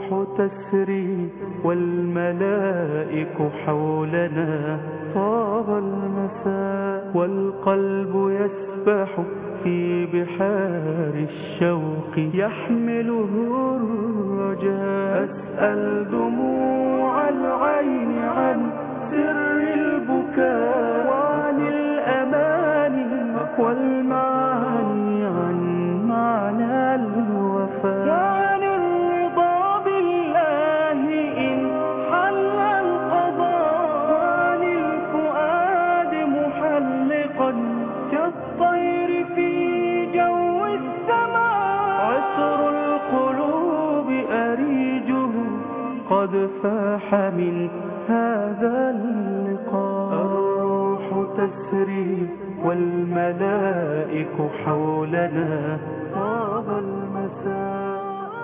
تسري والملائك حولنا طاب المساء والقلب يسبح في بحار الشوق يحمله الرجاء أسأل دموع العين عن سر البكاء وعن الأماني والمعاني عن معنى الوفاء وعن الرضا بالله إن حل القضاء وعن الفؤاد محلقا كالطير في جو السماء عطر القلوب أريجه قد فاح من هذا اللقاء الروح تسري والملائك حولنا طاب المساء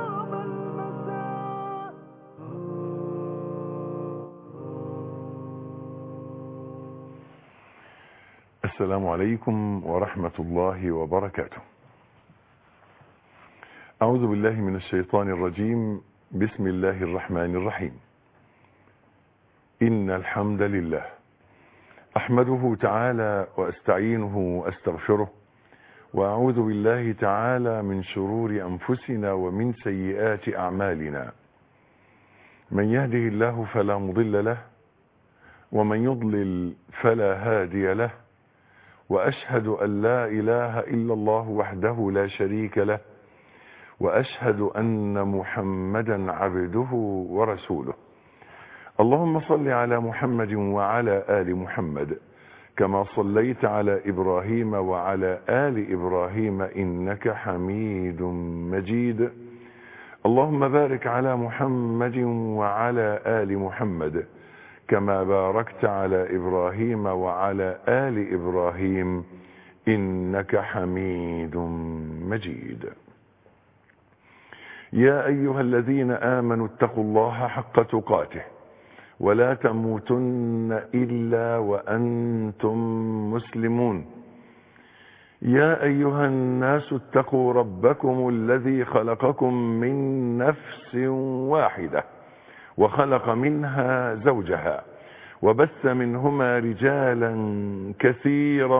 السلام عليكم ورحمة الله وبركاته أعوذ بالله من الشيطان الرجيم بسم الله الرحمن الرحيم إن الحمد لله أحمده تعالى وأستعينه وأستغفره وأعوذ بالله تعالى من شرور أنفسنا ومن سيئات أعمالنا من يهده الله فلا مضل له ومن يضلل فلا هادي له وأشهد أن لا إله إلا الله وحده لا شريك له وأشهد أن محمدا عبده ورسوله اللهم صل على محمد وعلى آل محمد كما صليت على إبراهيم وعلى آل إبراهيم إنك حميد مجيد اللهم بارك على محمد وعلى آل محمد كما باركت على إبراهيم وعلى آل إبراهيم إنك حميد مجيد يا أيها الذين آمنوا اتقوا الله حق تقاته ولا تموتن إلا وأنتم مسلمون يا أيها الناس اتقوا ربكم الذي خلقكم من نفس واحدة وخلق منها زوجها وبث منهما رجالا كثيرا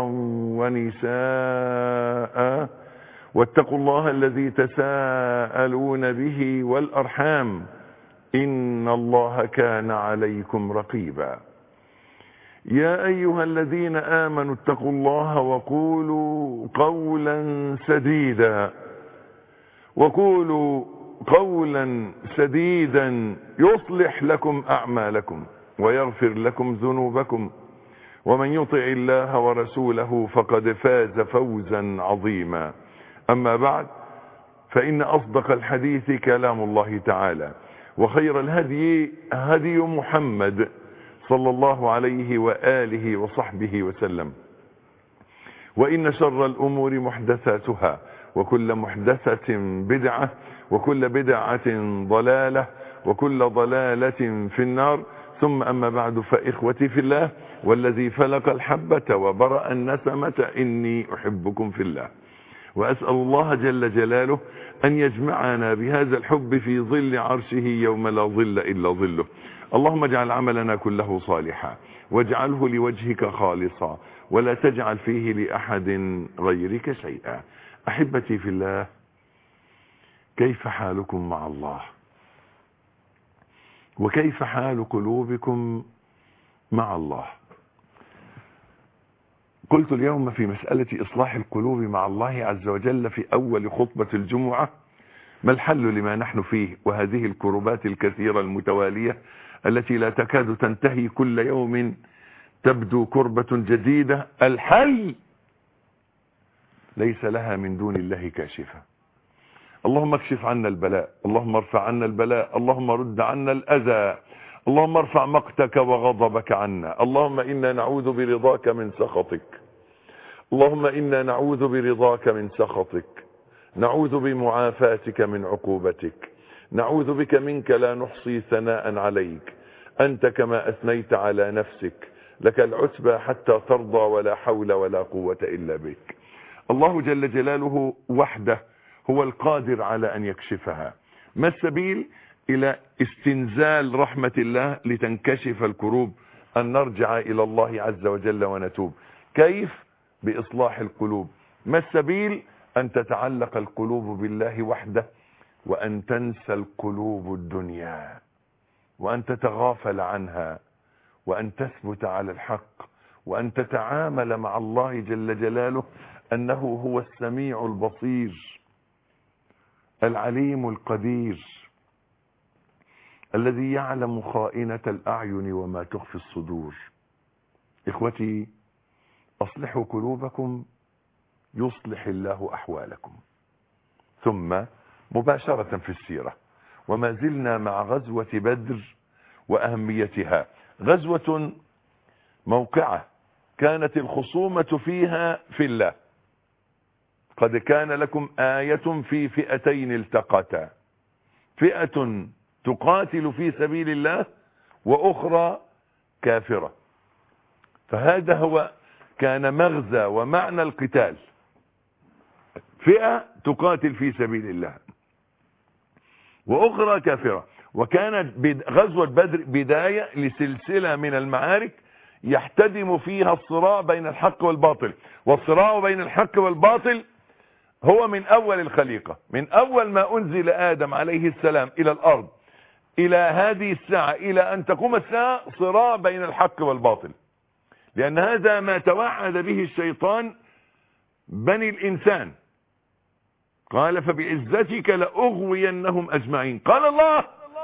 ونساء واتقوا الله الذي تساءلون به والأرحام إن الله كان عليكم رقيبا يا أيها الذين آمنوا اتقوا الله وقولوا قولا سديدا وقولوا قولا سديدا يصلح لكم أعمالكم ويغفر لكم ذنوبكم ومن يطع الله ورسوله فقد فاز فوزا عظيما أما بعد فإن أصدق الحديث كلام الله تعالى وخير الهدي هدي محمد صلى الله عليه وآله وصحبه وسلم وإن شر الأمور محدثاتها وكل محدثة بدعة وكل بدعة ضلالة وكل ضلالة في النار ثم أما بعد فإخوتي في الله والذي فلق الحبة وبرأ النسمة إني أحبكم في الله وأسأل الله جل جلاله أن يجمعنا بهذا الحب في ظل عرشه يوم لا ظل إلا ظله اللهم اجعل عملنا كله صالحا واجعله لوجهك خالصا ولا تجعل فيه لأحد غيرك شيئا أحبتي في الله كيف حالكم مع الله وكيف حال قلوبكم مع الله قلت اليوم في مسألة إصلاح القلوب مع الله عز وجل في أول خطبة الجمعة ما الحل لما نحن فيه وهذه الكربات الكثيرة المتوالية التي لا تكاد تنتهي كل يوم تبدو كربة جديدة الحل ليس لها من دون الله كاشفة اللهم اكشف عنا البلاء اللهم ارفع عنا البلاء اللهم رد عنا الأذى اللهم ارفع مقتك وغضبك عنا اللهم إنا نعوذ برضاك من سخطك اللهم إنا نعوذ برضاك من سخطك نعوذ بمعافاتك من عقوبتك نعوذ بك منك لا نحصي ثناء عليك أنت كما أثنيت على نفسك لك العتبى حتى ترضى ولا حول ولا قوة إلا بك الله جل جلاله وحده هو القادر على أن يكشفها ما السبيل الى استنزال رحمة الله لتنكشف الكروب ان نرجع الى الله عز وجل ونتوب كيف باصلاح القلوب ما السبيل ان تتعلق القلوب بالله وحده وان تنسى القلوب الدنيا وان تتغافل عنها وان تثبت على الحق وان تتعامل مع الله جل جلاله انه هو السميع البصير العليم القدير الذي يعلم خائنة الأعين وما تخفي الصدور إخوتي أصلحوا قلوبكم يصلح الله أحوالكم ثم مباشرة في السيرة وما زلنا مع غزوة بدر وأهميتها غزوة موقعة كانت الخصومة فيها في الله قد كان لكم آية في فئتين التقتا فئة تقاتل في سبيل الله وأخرى كافرة فهذا هو كان مغزى ومعنى القتال فئة تقاتل في سبيل الله وأخرى كافرة وكانت غزوة بدر بداية لسلسلة من المعارك يحتدم فيها الصراع بين الحق والباطل والصراع بين الحق والباطل هو من أول الخليقة من أول ما أنزل آدم عليه السلام إلى الأرض إلى هذه الساعة إلى أن تقوم الساعة صراع بين الحق والباطل لأن هذا ما توعد به الشيطان بني الإنسان قال فبعزتك لأغوينهم أجمعين قال الله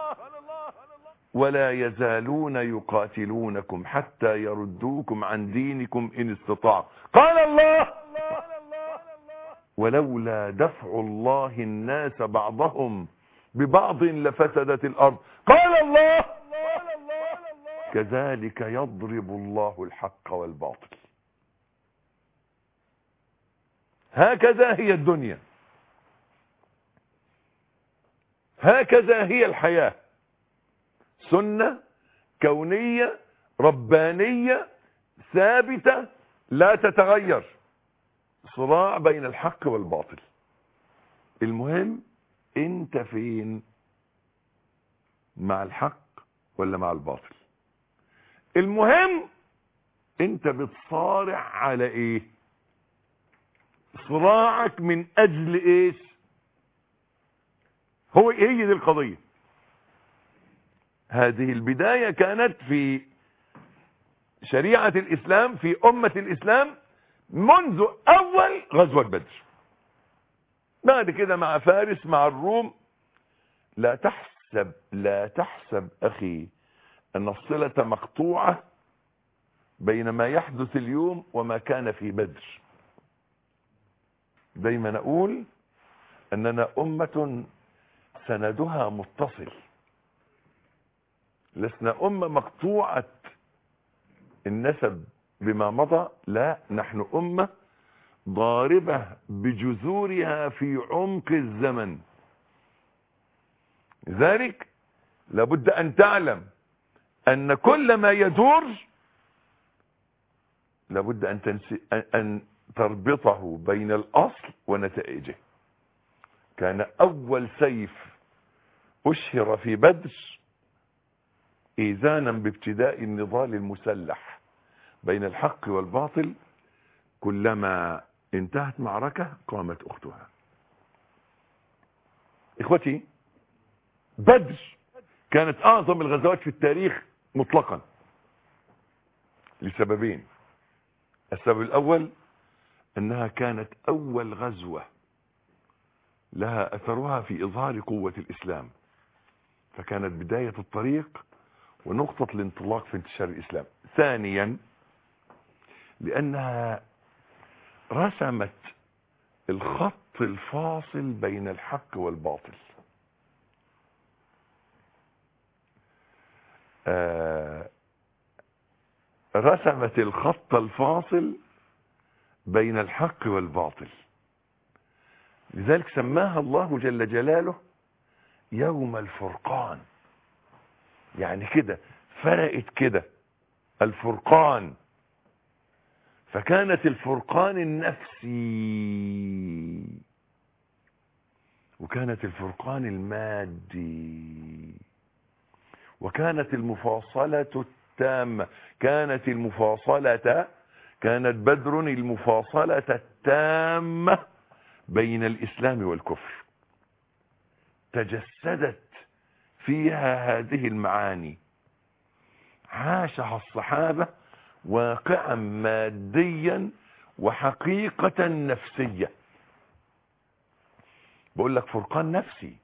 ولا يزالون يقاتلونكم حتى يردوكم عن دينكم إن استطاعوا قال الله ولولا دفع الله الناس بعضهم ببعض لفسدت الأرض قال الله كذلك يضرب الله الحق والباطل هكذا هي الدنيا هكذا هي الحياة سنة كونية ربانية ثابتة لا تتغير صراع بين الحق والباطل المهم انت فين مع الحق ولا مع الباطل المهم انت بتصارع على ايه صراعك من اجل ايش هو هي دي القضية هذه البداية كانت في شريعة الاسلام في امة الاسلام منذ اول غزوة بدر بعد كده مع فارس مع الروم لا تحسب لا تحسب اخي ان الصلة مقطوعة بين ما يحدث اليوم وما كان في بدر دايما اقول اننا امة سندها متصل لسنا امة مقطوعة النسب بما مضى لا نحن امة ضاربة بجذورها في عمق الزمن ذلك لابد ان تعلم ان كل ما يدور لابد ان, تنسي أن تربطه بين الاصل ونتائجه كان اول سيف اشهر في بدر ايذانا بابتداء النضال المسلح بين الحق والباطل كلما انتهت معركة قامت اختها اخوتي بدر كانت اعظم الغزوات في التاريخ مطلقا لسببين السبب الاول انها كانت اول غزوة لها اثرها في اظهار قوة الاسلام فكانت بداية الطريق ونقطة الانطلاق في انتشار الاسلام ثانيا لانها رسمت الخط الفاصل بين الحق والباطل آه رسمت الخط الفاصل بين الحق والباطل لذلك سماها الله جل جلاله يوم الفرقان يعني كده فرقت كده الفرقان فكانت الفرقان النفسي وكانت الفرقان المادي وكانت المفاصلة التامة كانت المفاصلة كانت بدر المفاصلة التامة بين الإسلام والكفر تجسدت فيها هذه المعاني عاشها الصحابة واقعا ماديا وحقيقة نفسية بقول لك فرقان نفسي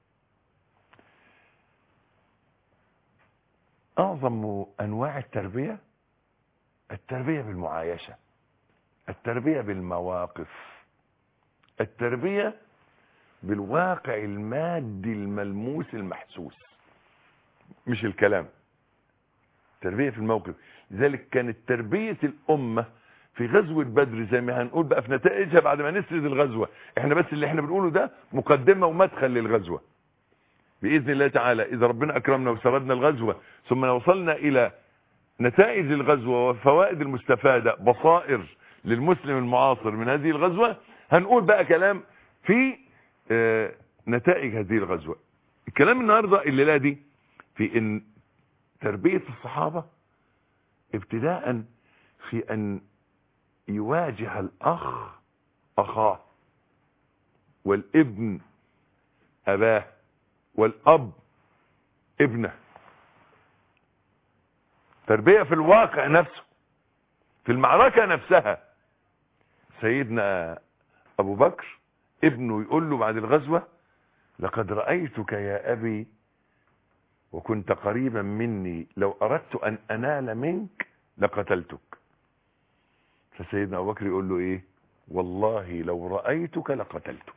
اعظم انواع التربية التربية بالمعايشة التربية بالمواقف التربية بالواقع المادي الملموس المحسوس مش الكلام تربية في الموقف لذلك كانت تربية الأمة في غزوة بدر زي ما هنقول بقى في نتائجها بعد ما نسرد الغزوة احنا بس اللي احنا بنقوله ده مقدمة ومدخل للغزوة بإذن الله تعالى إذا ربنا أكرمنا وسردنا الغزوة ثم وصلنا إلى نتائج الغزوة والفوائد المستفادة بصائر للمسلم المعاصر من هذه الغزوة هنقول بقى كلام في اه نتائج هذه الغزوة الكلام النهاردة الليلة دي في ان تربية الصحابة ابتداء في ان يواجه الاخ اخاه والابن اباه والاب ابنه تربية في الواقع نفسه في المعركة نفسها سيدنا ابو بكر ابنه يقول له بعد الغزوة لقد رأيتك يا ابي وكنت قريبا مني لو اردت ان انال منك لقتلتك فسيدنا ابو بكر يقول له ايه والله لو رأيتك لقتلتك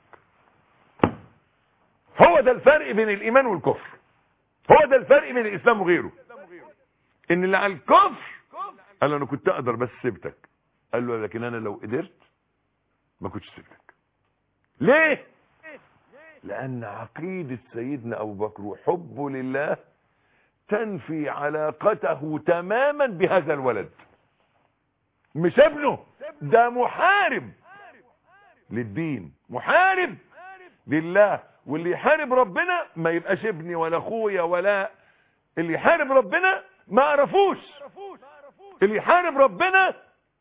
هو ده الفرق بين الايمان والكفر هو ده الفرق بين الاسلام وغيره ان اللي على الكفر قال له انا كنت اقدر بس سبتك قال له لكن انا لو قدرت ما كنتش سبتك ليه لان عقيدة سيدنا ابو بكر وحبه لله تنفي علاقته تماما بهذا الولد مش ابنه ده محارب للدين محارب لله واللي يحارب ربنا ما يبقاش ابني ولا اخويا ولا اللي يحارب ربنا ما اعرفوش اللي يحارب ربنا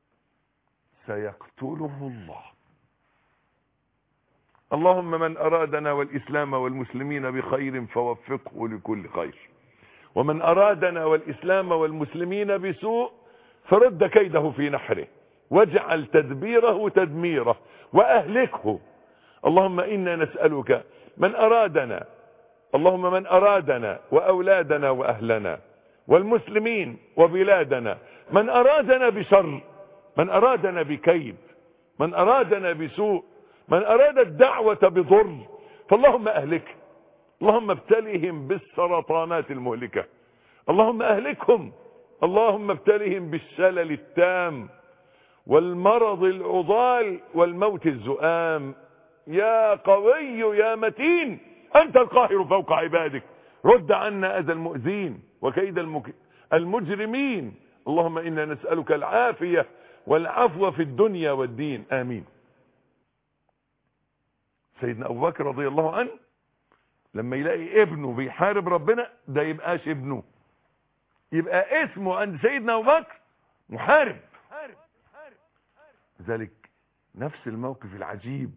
سيقتله الله اللهم من ارادنا والاسلام والمسلمين بخير فوفقه لكل خير ومن ارادنا والاسلام والمسلمين بسوء فرد كيده في نحره واجعل تدبيره تدميره واهلكه اللهم انا نسألك من ارادنا اللهم من ارادنا واولادنا واهلنا والمسلمين وبلادنا من ارادنا بشر من ارادنا بكيد من ارادنا بسوء من اراد الدعوة بضر فاللهم اهلك اللهم ابتلهم بالسرطانات المهلكة اللهم اهلكهم اللهم ابتلهم بالشلل التام والمرض العضال والموت الزؤام يا قوي يا متين انت القاهر فوق عبادك رد عنا اذى المؤذين وكيد المك... المجرمين اللهم انا نسألك العافية والعفو في الدنيا والدين امين سيدنا ابو بكر رضي الله عنه لما يلاقي ابنه بيحارب ربنا ده يبقاش ابنه يبقى اسمه عند سيدنا ابو بكر محارب ذلك نفس الموقف العجيب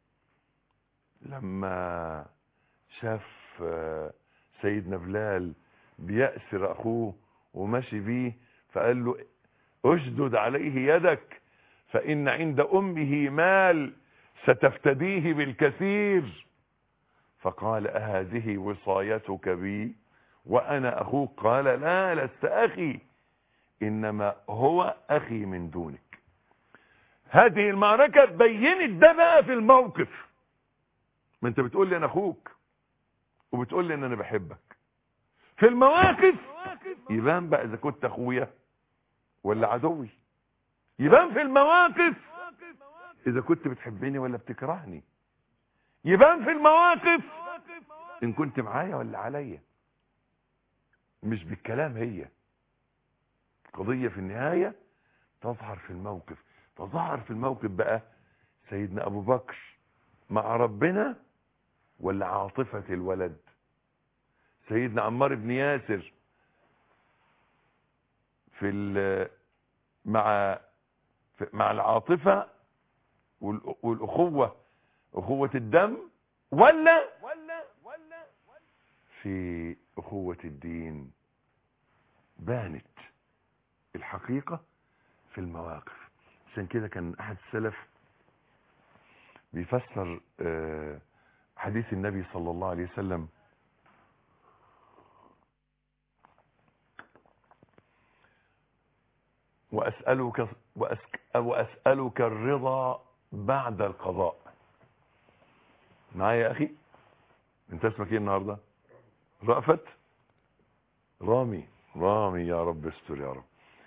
لما شاف سيدنا بلال بيأسر اخوه وماشي بيه فقال له اشدد عليه يدك فان عند امه مال ستفتديه بالكثير فقال اهذه وصايتك بي وانا اخوك قال لا لست اخي انما هو اخي من دونك هذه المعركة بينت ده بقى في الموقف ما انت بتقول لي انا اخوك وبتقول لي ان انا بحبك في المواقف يبان بقى اذا كنت اخويا ولا عدوي يبان في المواقف اذا كنت بتحبني ولا بتكرهني يبان في المواقف ان كنت معايا ولا عليا مش بالكلام هي قضية في النهاية تظهر في الموقف تظهر في الموقف بقى سيدنا ابو بكر مع ربنا ولا عاطفة الولد سيدنا عمار بن ياسر في ال- مع في- مع العاطفة والأ- والأخوة أخوة الدم ولا في أخوة الدين بانت الحقيقة في المواقف عشان كده كان أحد السلف بيفسر آه، حديث النبي صلى الله عليه وسلم وأسألك, وأسك وأسألك الرضا بعد القضاء معايا يا أخي انت اسمك ايه النهاردة رأفت رامي رامي يا رب استر يا رب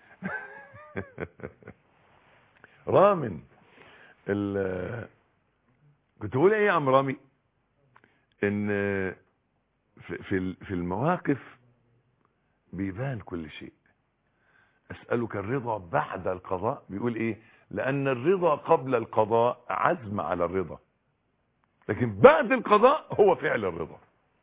رامن ال- كنت بقول ايه يا عم رامي ان في في في المواقف بيبان كل شيء اسالك الرضا بعد القضاء بيقول ايه لان الرضا قبل القضاء عزم على الرضا لكن بعد القضاء هو فعل الرضا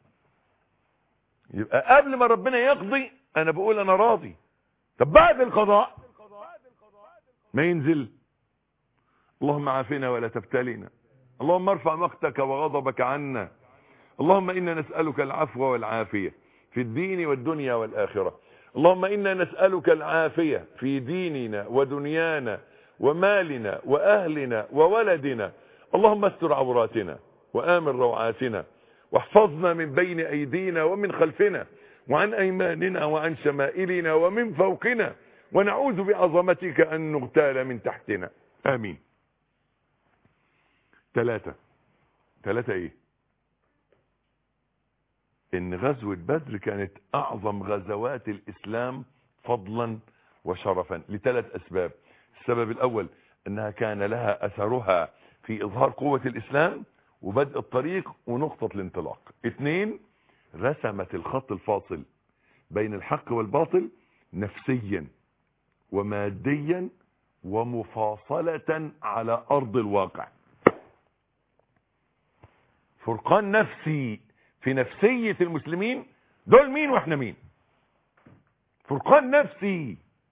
يبقى قبل ما ربنا يقضي انا بقول انا راضي طب بعد القضاء ما ينزل اللهم عافنا ولا تبتلنا اللهم ارفع مقتك وغضبك عنا اللهم إنا نسألك العفو والعافية في الدين والدنيا والآخرة اللهم إنا نسألك العافية في ديننا ودنيانا ومالنا وأهلنا وولدنا اللهم استر عوراتنا وآمن روعاتنا واحفظنا من بين أيدينا ومن خلفنا وعن أيماننا وعن شمائلنا ومن فوقنا ونعوذ بعظمتك أن نغتال من تحتنا آمين ثلاثة ثلاثة ايه ان غزوة بدر كانت اعظم غزوات الاسلام فضلا وشرفا لثلاث اسباب السبب الاول انها كان لها اثرها في اظهار قوة الاسلام وبدء الطريق ونقطة الانطلاق اثنين رسمت الخط الفاصل بين الحق والباطل نفسيا وماديا ومفاصلة على ارض الواقع فرقان نفسي في نفسية المسلمين دول مين واحنا مين فرقان نفسي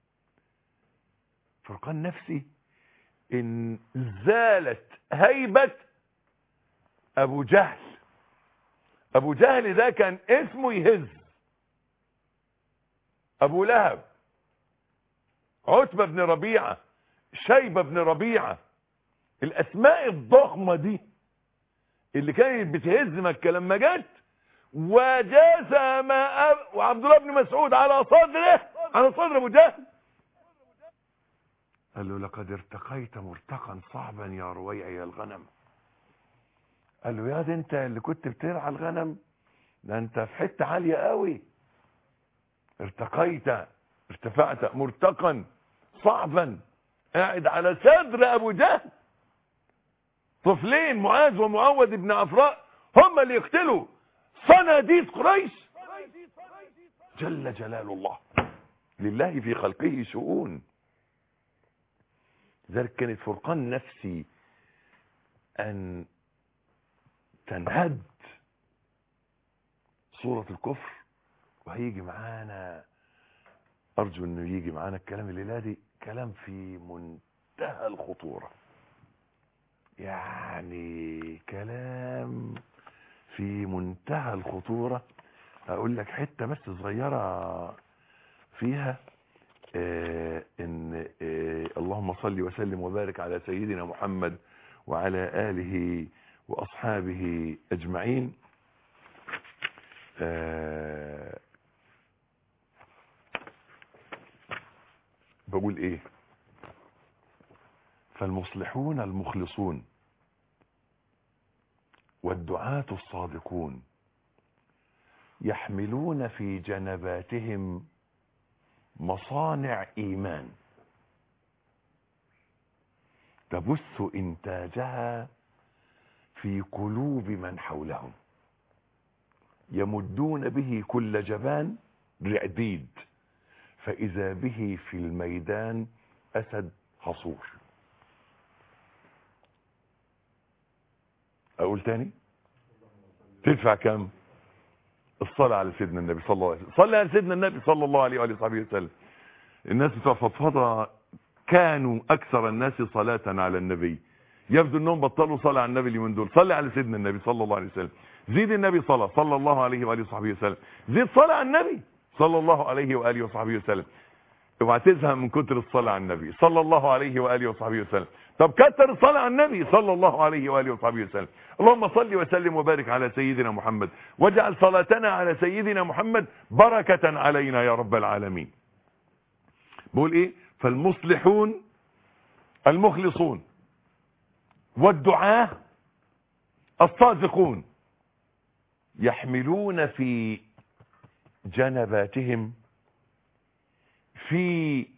فرقان نفسي ان زالت هيبة ابو جهل ابو جهل ده كان اسمه يهز ابو لهب عتبة بن ربيعة شيبة بن ربيعة الاسماء الضخمة دي اللي كانت بتهز مكة لما جت وجزم أب... وعبد الله بن مسعود على صدره على صدر ابو جهل قال له لقد ارتقيت مرتقا صعبا يا رويع يا الغنم قال له يا دي انت اللي كنت بترعى الغنم ده انت في حته عاليه قوي ارتقيت ارتفعت مرتقا صعبا قاعد على صدر ابو جهل طفلين معاذ ومعوذ بن عفراء هم اللي يقتلوا صناديد قريش جل جلال الله لله في خلقه شؤون ذلك كانت فرقان نفسي ان تنهد صورة الكفر وهيجي معانا ارجو انه يجي معانا الكلام الليلة دي كلام في منتهى الخطورة يعني كلام في منتهى الخطورة اقول لك حتة بس صغيرة فيها آه ان آه اللهم صل وسلم وبارك على سيدنا محمد وعلى آله وأصحابه أجمعين آه بقول ايه فالمصلحون المخلصون والدعاة الصادقون يحملون في جنباتهم مصانع ايمان تبث انتاجها في قلوب من حولهم يمدون به كل جبان رعديد فاذا به في الميدان اسد حصور اقول تاني تدفع كم الصلاة على سيدنا النبي صلى الله عليه وسلم صلى على سيدنا النبي صلى الله عليه وآله وصحبه وسلم الناس بتوع فضفضة كانوا اكثر الناس صلاة على النبي يبدو انهم بطلوا صلاة على النبي اليومين دول صلي على سيدنا النبي صلى الله عليه وسلم زيد النبي صلاة صلى الله عليه وآله وصحبه وسلم زيد صلاة على النبي صلى الله عليه وآله وصحبه وسلم اوعى تزهق من كتر الصلاة على النبي صلى الله عليه وآله وصحبه وسلم طب كتر الصلاة على النبي صلى الله عليه وآله وصحبه وسلم اللهم صل وسلم وبارك على سيدنا محمد واجعل صلاتنا على سيدنا محمد بركة علينا يا رب العالمين بقول ايه فالمصلحون المخلصون والدعاة الصادقون يحملون في جنباتهم في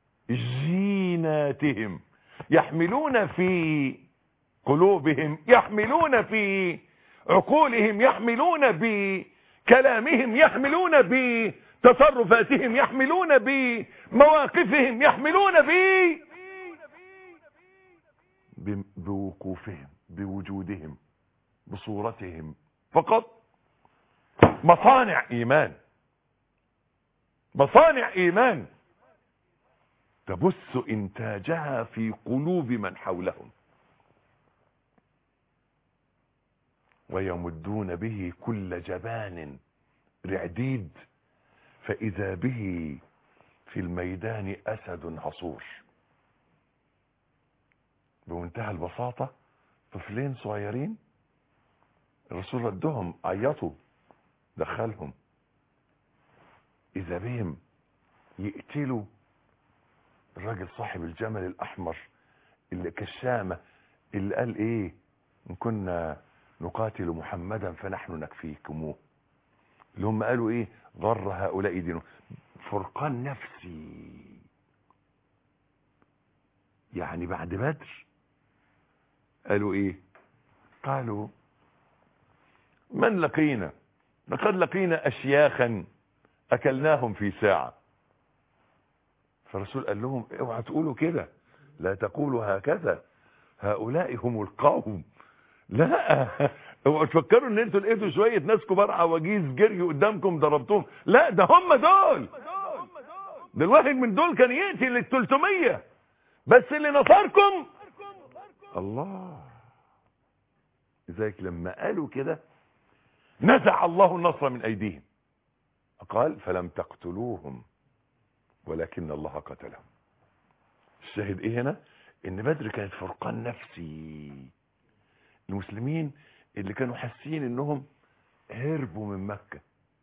جيناتهم يحملون في قلوبهم يحملون في عقولهم يحملون بكلامهم يحملون بتصرفاتهم يحملون بمواقفهم يحملون ب بوقوفهم بوجودهم بصورتهم فقط مصانع ايمان مصانع ايمان تبث انتاجها في قلوب من حولهم ويمدون به كل جبان رعديد فاذا به في الميدان اسد هصور بمنتهى البساطة طفلين صغيرين الرسول ردهم عيطوا دخلهم اذا بهم يقتلوا الراجل صاحب الجمل الاحمر اللي كشامة اللي قال ايه ان كنا نقاتل محمدا فنحن نكفيكموه اللي هم قالوا ايه ضر هؤلاء دينه فرقان نفسي يعني بعد بدر قالوا ايه قالوا من لقينا لقد لقينا اشياخا اكلناهم في ساعة فالرسول قال لهم اوعى تقولوا كده لا تقولوا هكذا هؤلاء هم القوم لا اوعوا تفكروا ان انتوا لقيتوا شوية ناس كبار عواجيز جريوا قدامكم ضربتوهم لا ده هم دول ده الواحد من دول كان يقتل ال 300 بس اللي نصركم الله لذلك لما قالوا كده نزع الله النصر من ايديهم قال فلم تقتلوهم ولكن الله قتلهم الشاهد ايه هنا ان بدر كانت فرقان نفسي المسلمين اللي كانوا حاسين انهم هربوا من مكة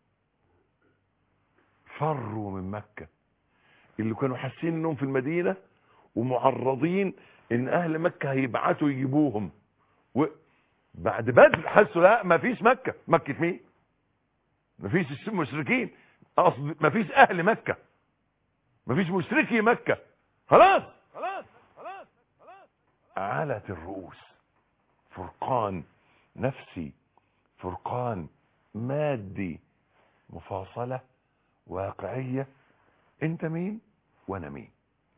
فروا من مكة اللي كانوا حاسين انهم في المدينة ومعرضين ان اهل مكة هيبعتوا يجيبوهم وبعد بدر حسوا لا مفيش مكة مكة مين مفيش مشركين اصل مفيش اهل مكة مفيش مشركي مكة خلاص خلاص خلاص خلاص علت الرؤوس فرقان نفسي فرقان مادي مفاصلة واقعية انت مين وانا مين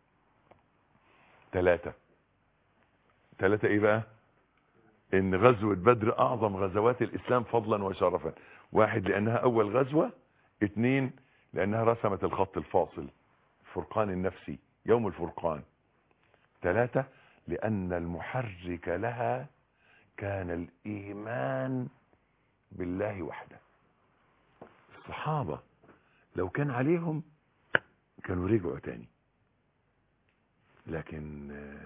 ثلاثة ثلاثة ايه بقى ان غزوة بدر اعظم غزوات الاسلام فضلا وشرفا واحد لانها اول غزوة اتنين لانها رسمت الخط الفاصل الفرقان النفسي يوم الفرقان ثلاثة لان المحرك لها كان الايمان بالله وحده الصحابة لو كان عليهم كانوا رجعوا تاني لكن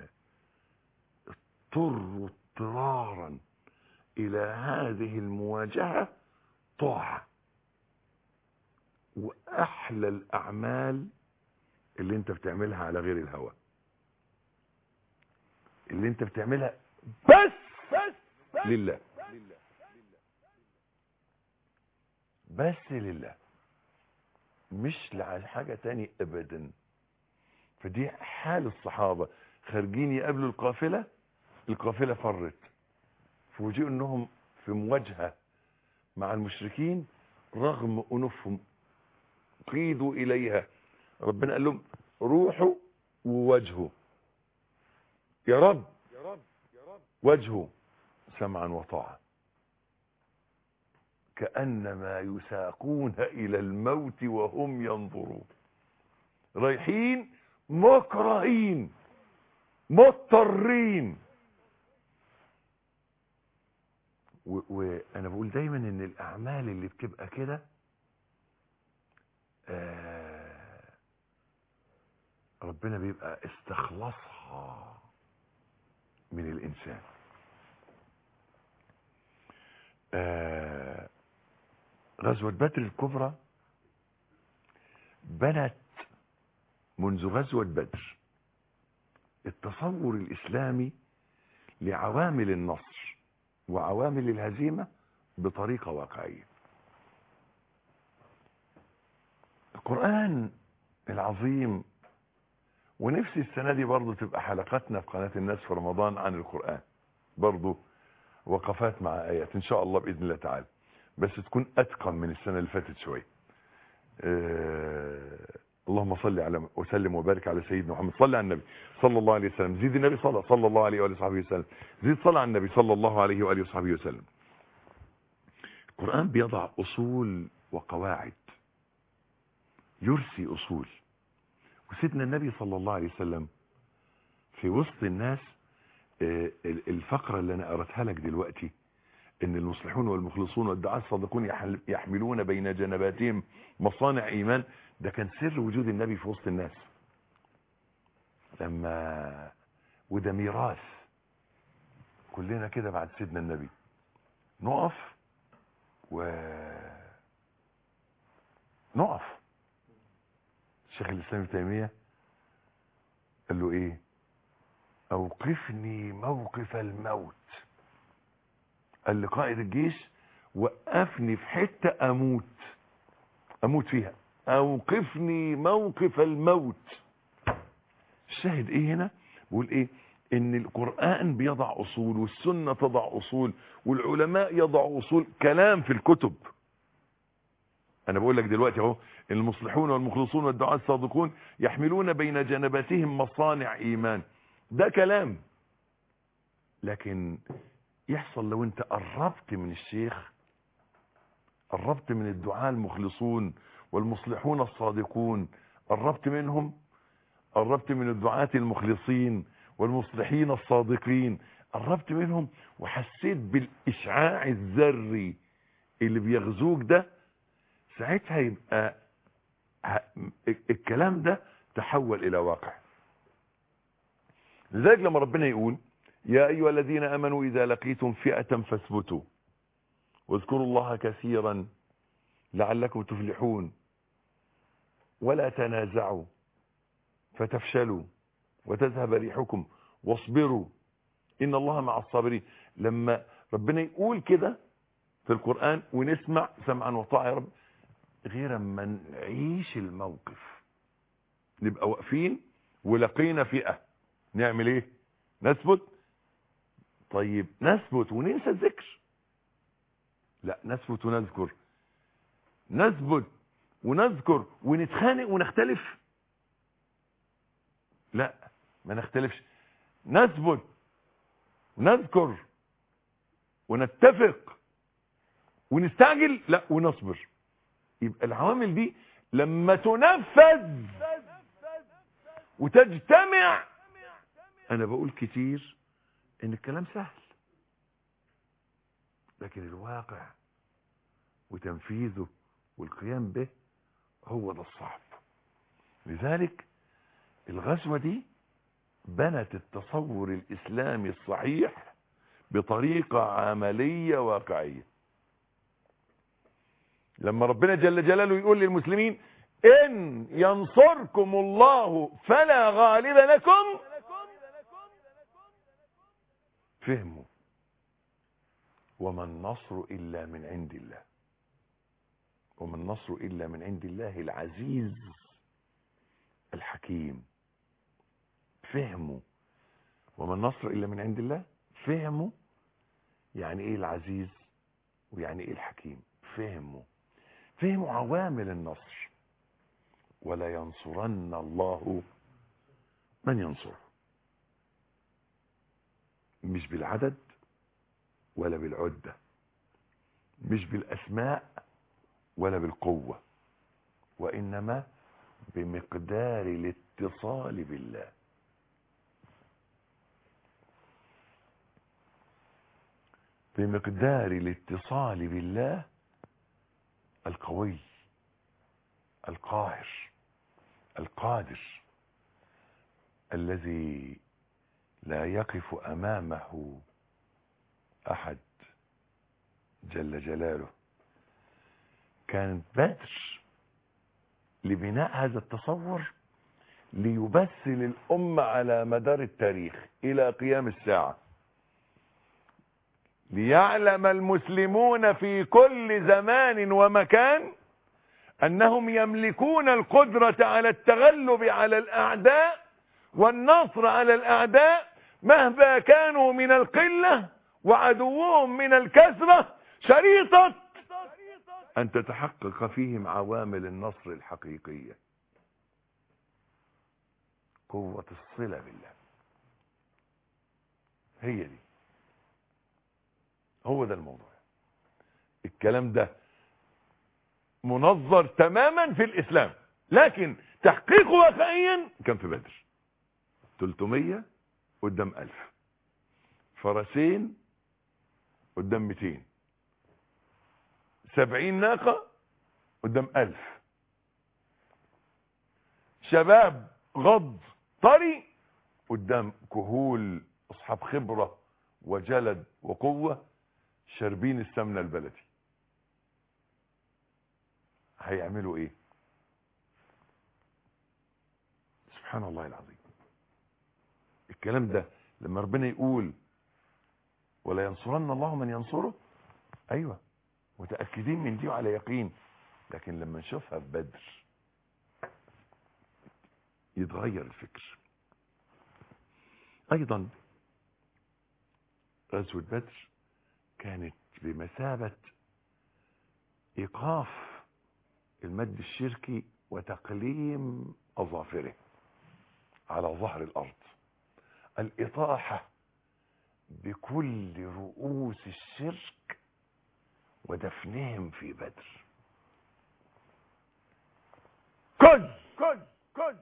اضطروا اضطرارا الى هذه المواجهة طاعة واحلى الاعمال اللي انت بتعملها على غير الهوى اللي انت بتعملها بس لله بس لله مش لحاجة تاني ابدا فدي حال الصحابة خارجين يقابلوا القافلة القافلة فرت فوجئوا انهم في مواجهة مع المشركين رغم انوفهم قيدوا اليها ربنا قال لهم روحوا وواجهوا يا رب وجهه سمعا وطاعة كأنما يساقون إلى الموت وهم ينظرون رايحين مكرهين مضطرين وانا بقول دايما ان الاعمال اللي بتبقى كده آه ربنا بيبقى استخلصها من الانسان آه غزوة بدر الكبرى بنت منذ غزوة بدر التصور الإسلامي لعوامل النصر وعوامل الهزيمة بطريقة واقعية القرآن العظيم ونفسي السنة دي برضو تبقى حلقاتنا في قناة الناس في رمضان عن القرآن برضو وقفات مع آيات إن شاء الله بإذن الله تعالى بس تكون أتقن من السنة اللي فاتت شوية أه اللهم صل على وسلم وبارك على سيدنا محمد صل على النبي صلى الله عليه وسلم زيد النبي صلى صلى الله عليه واله وصحبه وسلم زيد صلى على النبي صلى الله عليه واله وصحبه وسلم القرآن بيضع أصول وقواعد يرسي أصول وسيدنا النبي صلى الله عليه وسلم في وسط الناس الفقرة اللي أنا قرأتها لك دلوقتي ان المصلحون والمخلصون والدعاء الصادقون يحملون بين جنباتهم مصانع ايمان ده كان سر وجود النبي في وسط الناس لما وده ميراث كلنا كده بعد سيدنا النبي نقف و نقف الشيخ الاسلام ابن تيميه قال له ايه اوقفني موقف الموت قال لقائد الجيش وقفني في حتة اموت اموت فيها اوقفني موقف الموت الشاهد ايه هنا بيقول ايه ان القرآن بيضع اصول والسنة تضع اصول والعلماء يضعوا اصول كلام في الكتب انا بقول لك دلوقتي اهو المصلحون والمخلصون والدعاء الصادقون يحملون بين جنباتهم مصانع ايمان ده كلام لكن يحصل لو انت قربت من الشيخ قربت من الدعاء المخلصون والمصلحون الصادقون قربت منهم قربت من الدعاة المخلصين والمصلحين الصادقين قربت منهم وحسيت بالإشعاع الذري اللي بيغزوك ده ساعتها يبقى الكلام ده تحول إلى واقع لذلك لما ربنا يقول يا أيها الذين أمنوا إذا لقيتم فئة فاثبتوا واذكروا الله كثيرا لعلكم تفلحون ولا تنازعوا فتفشلوا وتذهب ريحكم واصبروا إن الله مع الصابرين لما ربنا يقول كده في القرآن ونسمع سمعا وطاعة يا رب غير ما نعيش الموقف نبقى واقفين ولقينا فئة نعمل ايه نثبت طيب نثبت وننسى الذكر لا نثبت ونذكر نثبت ونذكر ونتخانق ونختلف لا ما نختلفش نثبت ونذكر ونتفق ونستعجل لا ونصبر يبقى العوامل دي لما تنفذ وتجتمع انا بقول كتير ان الكلام سهل لكن الواقع وتنفيذه والقيام به هو ده الصعب لذلك الغزوة دي بنت التصور الإسلامي الصحيح بطريقة عملية واقعية لما ربنا جل جلاله يقول للمسلمين إن ينصركم الله فلا غالب لكم فهموا وما النصر إلا من عند الله وما النصر إلا من عند الله العزيز الحكيم فهموا وما النصر إلا من عند الله فهموا يعني إيه العزيز ويعني إيه الحكيم فهموا فهموا عوامل النصر ولا ينصرن الله من ينصره مش بالعدد ولا بالعدة مش بالأسماء ولا بالقوة وإنما بمقدار الاتصال بالله بمقدار الاتصال بالله القوي القاهر القادر الذي لا يقف امامه احد جل جلاله كانت بدر لبناء هذا التصور ليبث للأمة على مدار التاريخ إلى قيام الساعة ليعلم المسلمون في كل زمان ومكان أنهم يملكون القدرة على التغلب على الأعداء والنصر على الأعداء مهما كانوا من القلة وعدوهم من الكثرة شريطة أن تتحقق فيهم عوامل النصر الحقيقية قوة الصلة بالله هي دي هو ده الموضوع الكلام ده منظر تماما في الإسلام لكن تحقيقه واقعيا كان في بدر 300 قدام 1000 فرسين قدام 200 سبعين ناقة قدام ألف شباب غض طري قدام كهول أصحاب خبرة وجلد وقوة شاربين السمنة البلدي هيعملوا ايه سبحان الله العظيم الكلام ده لما ربنا يقول ولا ينصرن الله من ينصره ايوه متأكدين من دي وعلى يقين لكن لما نشوفها في بدر يتغير الفكر ايضا غزوة بدر كانت بمثابة ايقاف المد الشركي وتقليم اظافره على ظهر الارض الاطاحة بكل رؤوس الشرك ودفنهم في بدر كل كل كل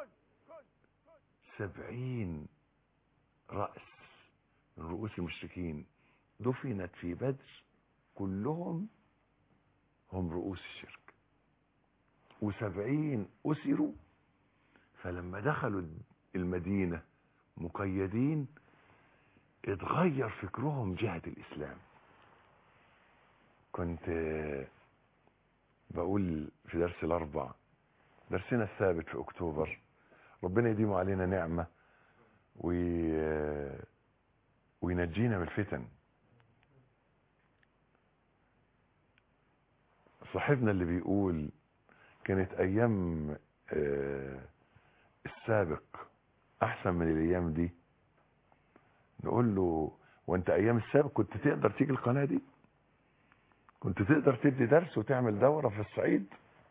سبعين رأس من رؤوس المشركين دفنت في بدر كلهم هم رؤوس الشرك وسبعين أسروا فلما دخلوا المدينة مقيدين اتغير فكرهم جهة الإسلام كنت بقول في درس الأربع درسنا الثابت في أكتوبر ربنا يديم علينا نعمة وي... وينجينا من الفتن صاحبنا اللي بيقول كانت أيام السابق أحسن من الأيام دي نقول له وانت أيام السابق كنت تقدر تيجي القناة دي كنت تقدر تدي درس وتعمل دورة في الصعيد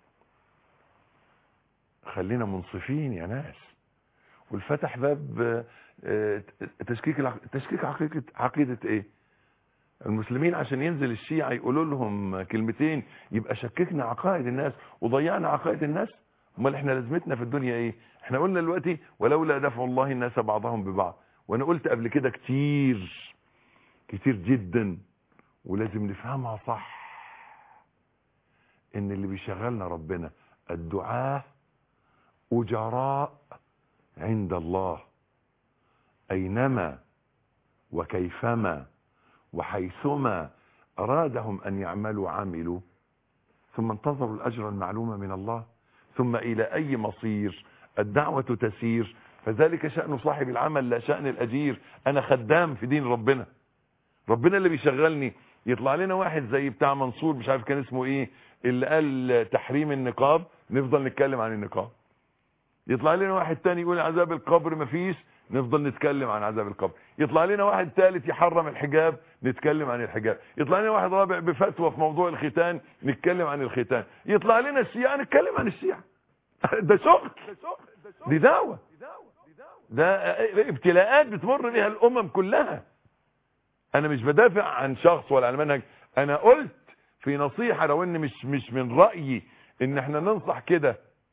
خلينا منصفين يا ناس والفتح باب تشكيك تشكيك عقيدة عقيدة ايه المسلمين عشان ينزل الشيعة يقولوا لهم كلمتين يبقى شككنا عقائد الناس وضيعنا عقائد الناس امال احنا لازمتنا في الدنيا ايه احنا قلنا دلوقتي ولولا دفع الله الناس بعضهم ببعض وانا قلت قبل كده كتير كتير جدا ولازم نفهمها صح ان اللي بيشغلنا ربنا الدعاء اجراء عند الله اينما وكيفما وحيثما ارادهم ان يعملوا عملوا ثم انتظروا الاجر المعلوم من الله ثم الى اي مصير الدعوة تسير فذلك شأن صاحب العمل لا شأن الاجير انا خدام في دين ربنا ربنا اللي بيشغلني يطلع لنا واحد زي بتاع منصور مش عارف كان اسمه ايه اللي قال تحريم النقاب نفضل نتكلم عن النقاب يطلع لنا واحد تاني يقول عذاب القبر مفيش نفضل نتكلم عن عذاب القبر يطلع لنا واحد ثالث يحرم الحجاب نتكلم عن الحجاب يطلع لنا واحد رابع بفتوى في موضوع الختان نتكلم عن الختان يطلع لنا الشيعة نتكلم عن الشيعة ده شغل دي دعوة ده ابتلاءات بتمر بها الامم كلها انا مش بدافع عن شخص ولا عن منهج انا قلت في نصيحة لو ان مش مش من رأيي ان احنا ننصح كده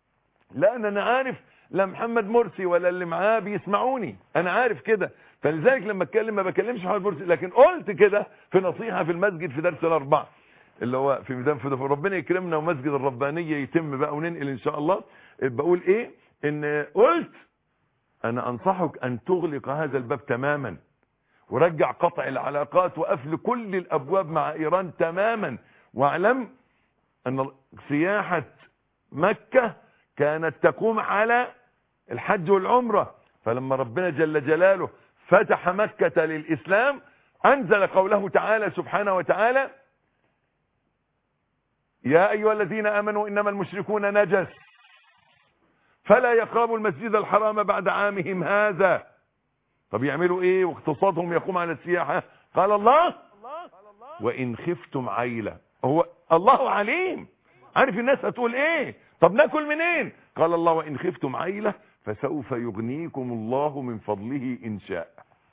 لا انا انا عارف لا محمد مرسي ولا اللي معاه بيسمعوني انا عارف كده فلذلك لما اتكلم ما بكلمش محمد مرسي لكن قلت كده في نصيحه في المسجد في درس الاربعه اللي هو في ميدان فدف ربنا يكرمنا ومسجد الربانيه يتم بقى وننقل ان شاء الله بقول ايه ان قلت انا انصحك ان تغلق هذا الباب تماما ورجع قطع العلاقات وقفل كل الابواب مع ايران تماما واعلم ان سياحة مكة كانت تقوم على الحج والعمرة فلما ربنا جل جلاله فتح مكة للإسلام أنزل قوله تعالى سبحانه وتعالى يا أيها الذين آمنوا إنما المشركون نجس فلا يقربوا المسجد الحرام بعد عامهم هذا طب يعملوا ايه واقتصادهم يقوم على السياحة قال الله وإن خفتم عيلة هو الله عليم عارف الناس هتقول ايه طب ناكل منين قال الله وإن خفتم عيلة فسوف يغنيكم الله من فضله إن شاء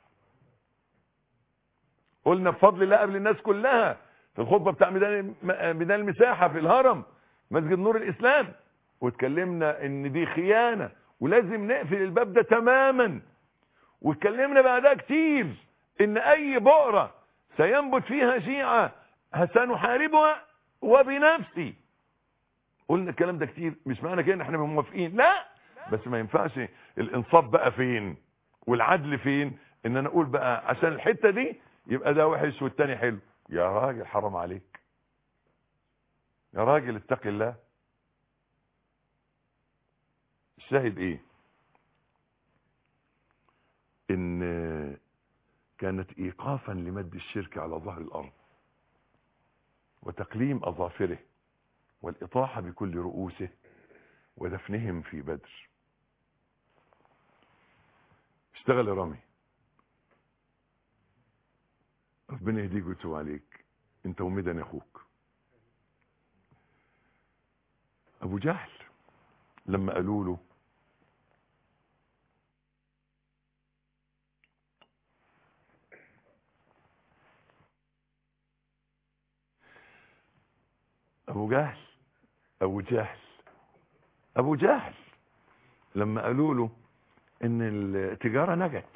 قلنا بفضل الله قبل الناس كلها في الخطبة بتاع ميدان ميدان المساحة في الهرم مسجد نور الإسلام واتكلمنا ان دي خيانة ولازم نقفل الباب ده تماما واتكلمنا بعدها كتير ان اي بؤرة سينبت فيها شيعة سنحاربها وبنفسي قلنا الكلام ده كتير مش معنى كده ان احنا موافقين لا بس ما ينفعش الانصاف بقى فين والعدل فين ان انا اقول بقى عشان الحتة دي يبقى ده وحش والتاني حلو يا راجل حرام عليك يا راجل اتق الله الشاهد ايه ان كانت ايقافا لمد الشرك على ظهر الارض وتقليم اظافره والاطاحة بكل رؤوسه ودفنهم في بدر اشتغل يا رامي ربنا يهديك ويتوب عليك انت ومدن اخوك ابو جهل لما قالوا له ابو جهل ابو جهل ابو جهل لما قالوا له ان التجارة نجت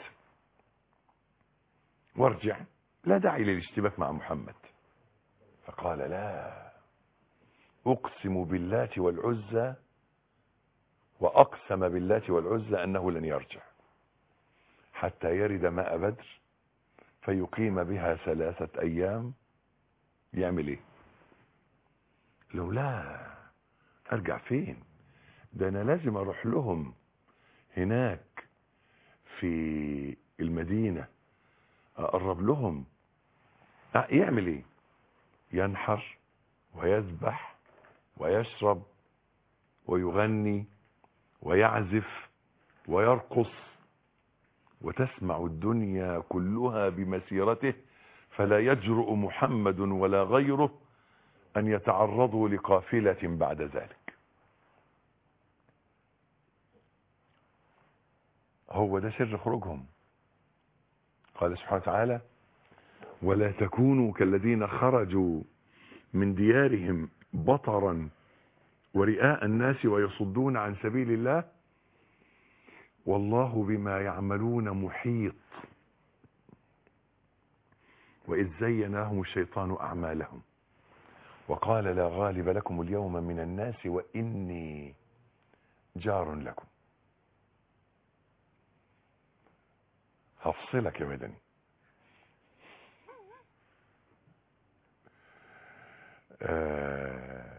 وارجع لا داعي للاشتباك مع محمد فقال لا اقسم بالله والعزى واقسم بالله والعزى انه لن يرجع حتى يرد ماء بدر فيقيم بها ثلاثة ايام يعمل ايه لو لا ارجع فين ده انا لازم اروح لهم هناك في المدينة اقرب لهم يعمل ايه ينحر ويذبح ويشرب ويغني ويعزف ويرقص وتسمع الدنيا كلها بمسيرته فلا يجرؤ محمد ولا غيره أن يتعرضوا لقافلة بعد ذلك هو ده سر خروجهم قال سبحانه وتعالى ولا تكونوا كالذين خرجوا من ديارهم بطرا ورئاء الناس ويصدون عن سبيل الله والله بما يعملون محيط وإذ زين لهم الشيطان أعمالهم وقال لا غالب لكم اليوم من الناس وإني جار لكم هفصلك يا مدني آه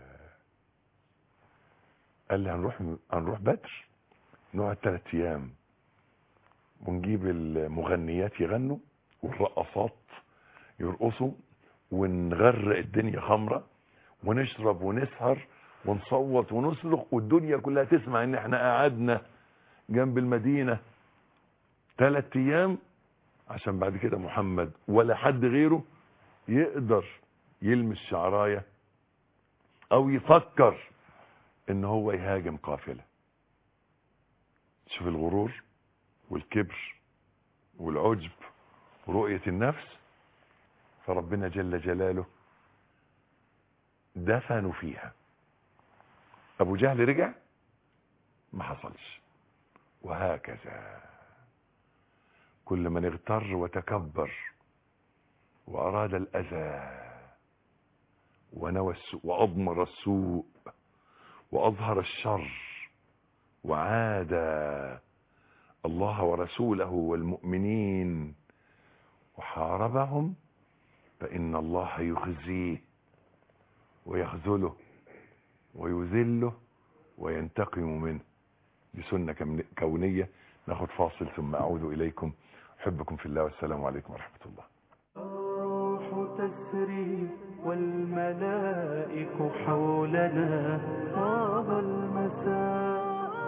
قال لي هنروح هنروح بدر نقعد ثلاث ايام ونجيب المغنيات يغنوا والرقصات يرقصوا ونغرق الدنيا خمره ونشرب ونسهر ونصوت ونصرخ والدنيا كلها تسمع ان احنا قعدنا جنب المدينة ثلاث ايام عشان بعد كده محمد ولا حد غيره يقدر يلمس شعراية او يفكر ان هو يهاجم قافلة شوف الغرور والكبر والعجب ورؤية النفس فربنا جل جلاله دفنوا فيها ابو جهل رجع ما حصلش وهكذا كل من اغتر وتكبر وأراد الأذى ونوى السوء وأضمر السوء وأظهر الشر وعاد الله ورسوله والمؤمنين وحاربهم فإن الله يخزيه ويخذله ويذله وينتقم منه دي سنة كم- كونية ناخد فاصل ثم أعود إليكم أحبكم في الله والسلام عليكم ورحمة الله الروح تسري والملائك حولنا طاب المساء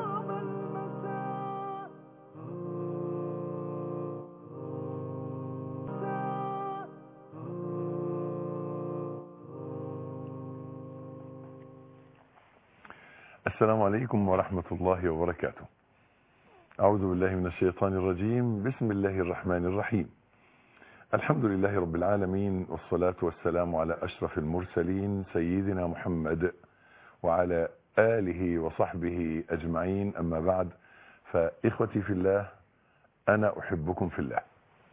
السلام عليكم ورحمة الله وبركاته أعوذ بالله من الشيطان الرجيم بسم الله الرحمن الرحيم الحمد لله رب العالمين والصلاة والسلام على أشرف المرسلين سيدنا محمد وعلى آله وصحبه أجمعين أما بعد فإخوتي في الله أنا أحبكم في الله